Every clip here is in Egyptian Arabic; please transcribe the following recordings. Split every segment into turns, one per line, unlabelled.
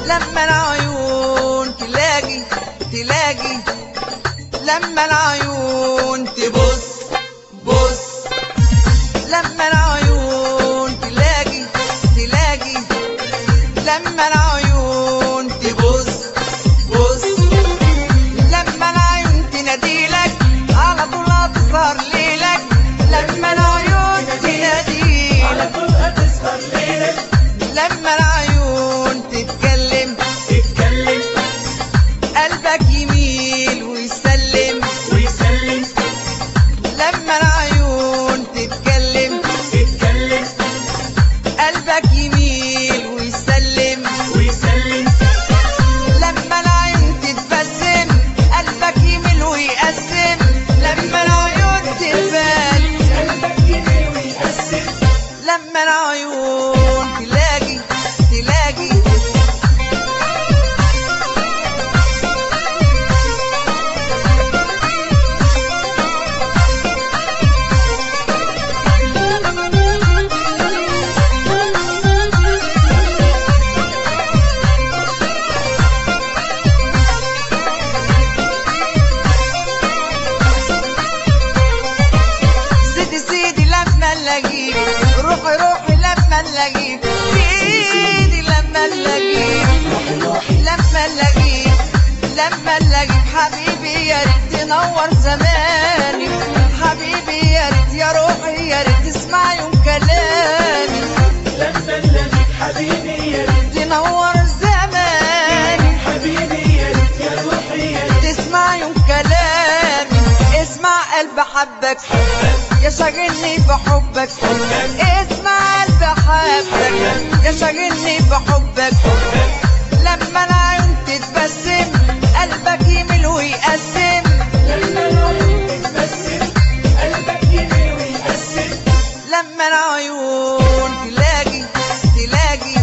لما العيون تلاقي تلاقي لما العيون تبص بص لما العيون تلاقي تلاقي لما العيون تبص بص لما العيون تناديلك على طول هتسهر ليلك لما العيون تناديلك
على طول هتسهر ليلك
لما العيون تتكلم
تتكلم
قلبك يميل ويسلم
ويسلم
لما العيون تتكلم
تتكلم
قلبك يميل ويسلم
ويسلم
لما العيون تتبسم قلبك يميل ويقسم لما العيون تتبسم
قلبك يجري ويقسم
لما العيون تلاقي تلاقي سيدي سيدي لما نلاقيك روحي روحي لما نلاقيك سيدي لما نلاقيك لما نلاقيك لما نلاقيك حبيبي يا ريت تنور زماني حبيبي يا ريت يا روحي يا ريت تسمع يوم كلامي
لما نلاقيك حبيبي يا ريت
تنور زماني
حبيبي يا ريت يا روحي يا ريت
تسمع يوم كلامي اسمع قلب حبك يا شاغلني بحبك اسمع قلب حبك يا شاغلني بحبك لما العيون تتبسم قلبك يميل ويقسم
لما العيون تتبسم قلبك يجري ويقسم
لما العيون تلاقي تلاقي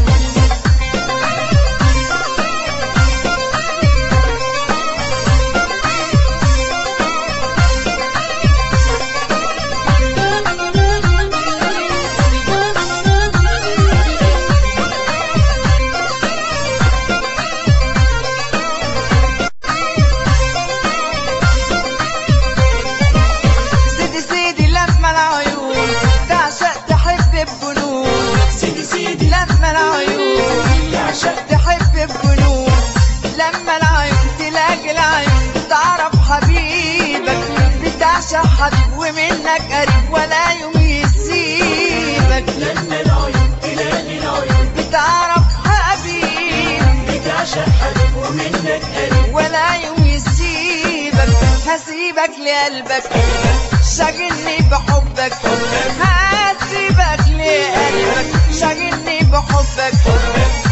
سيدي سيدي لما العيون تعشق تحب بجنون
سيدي سيدي
لما العيون
تعشق
تحب بجنون لما العيون تلاقي العيون تعرف حبيبك بتعشق حبيب ومنك قريب ولا يوم يسيبك
لما العيون تلاقي العيون
بتعرف حبيب
بتعشق حبيب ومنك قريب
ولا يوم يسيبك هسيبك لقلبك شاغلني بحبك هسيبك لقلبك شاغلني بحبك